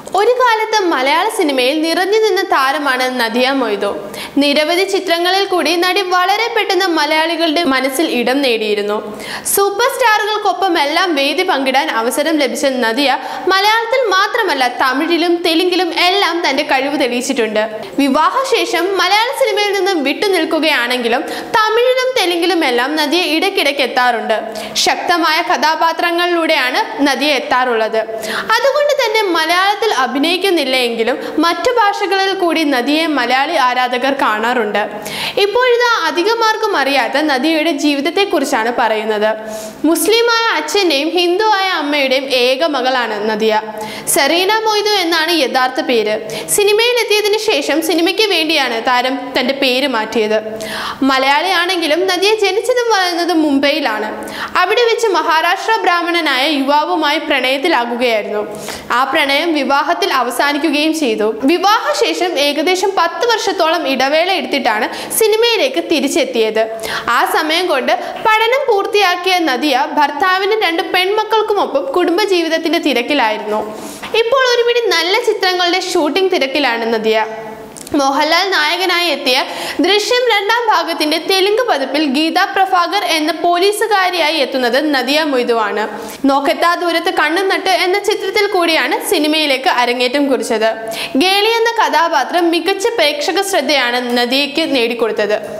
ഒരു കാലത്ത് മലയാള സിനിമയിൽ നിറഞ്ഞു നിന്ന താരമാണ് നദിയ മൊയ്തു നിരവധി ചിത്രങ്ങളിൽ കൂടി നടി വളരെ പെട്ടെന്ന് മലയാളികളുടെ മനസ്സിൽ ഇടം നേടിയിരുന്നു സൂപ്പർ സ്റ്റാറുകൾക്കൊപ്പം എല്ലാം വേദി പങ്കിടാൻ അവസരം ലഭിച്ച നദിയ മലയാളത്തിൽ മാത്രമല്ല തമിഴിലും തെലുങ്കിലും എല്ലാം തന്റെ കഴിവ് തെളിയിച്ചിട്ടുണ്ട് വിവാഹശേഷം മലയാള സിനിമയിൽ നിന്നും വിട്ടുനിൽക്കുകയാണെങ്കിലും തമിഴിലും തെലുങ്കിലും എല്ലാം നദിയ ഇടയ്ക്കിടയ്ക്ക് എത്താറുണ്ട് ശക്തമായ കഥാപാത്രങ്ങളിലൂടെയാണ് നദിയ എത്താറുള്ളത് അതുകൊണ്ട് തന്നെ മലയാളത്തിൽ അഭിനയിക്കുന്നില്ല എങ്കിലും മറ്റു ഭാഷകളിൽ കൂടി നദിയെ മലയാളി ആരാധകർ കാണാറുണ്ട് ഇപ്പോഴിതാ അധികമാർക്കും അറിയാത്ത നദിയുടെ ജീവിതത്തെക്കുറിച്ചാണ് പറയുന്നത് മുസ്ലിമായ അച്ഛൻ്റെയും ഹിന്ദുവായ അമ്മയുടെയും ഏക മകളാണ് നദിയ സെറീന മൊയ്തു എന്നാണ് യഥാർത്ഥ പേര് സിനിമയിൽ എത്തിയതിനു ശേഷം സിനിമയ്ക്ക് വേണ്ടിയാണ് താരം തന്റെ പേര് മാറ്റിയത് മലയാളിയാണെങ്കിലും നദിയ ജനിച്ചതും വളർന്നതും മുംബൈയിലാണ് അവിടെ വെച്ച് മഹാരാഷ്ട്ര ബ്രാഹ്മണനായ യുവാവുമായി പ്രണയത്തിലാകുകയായിരുന്നു ആ പ്രണയം വിവാഹത്തിൽ അവസാനിക്കുകയും ചെയ്തു വിവാഹശേഷം ഏകദേശം പത്ത് വർഷത്തോളം ഇടവേള എടുത്തിട്ടാണ് സിനിമയിലേക്ക് തിരിച്ചെത്തിയത് ആ സമയം കൊണ്ട് പഠനം പൂർത്തിയാക്കിയ നദിയ ഭർത്താവിന് രണ്ട് പെൺമക്കൾക്കുമൊപ്പം കുടുംബജീവിതത്തിന്റെ തിരക്കിലായിരുന്നു ഇപ്പോൾ ഒരുപിടി നല്ല ചിത്രങ്ങളുടെ ഷൂട്ടിംഗ് തിരക്കിലാണ് നദിയ മോഹൻലാൽ നായകനായി എത്തിയ ദൃശ്യം രണ്ടാം ഭാഗത്തിന്റെ തെലുങ്ക് പതിപ്പിൽ ഗീത പ്രഭാകർ എന്ന പോലീസുകാരിയായി എത്തുന്നത് നദിയ മൊയ്തുവാണ് നോക്കെത്താ ദൂരത്ത് കണ്ണും നട്ട് എന്ന ചിത്രത്തിൽ കൂടിയാണ് സിനിമയിലേക്ക് അരങ്ങേറ്റം കുറിച്ചത് ഗേളി എന്ന കഥാപാത്രം മികച്ച പ്രേക്ഷക ശ്രദ്ധയാണ് നദിയയ്ക്ക് നേടിക്കൊടുത്തത്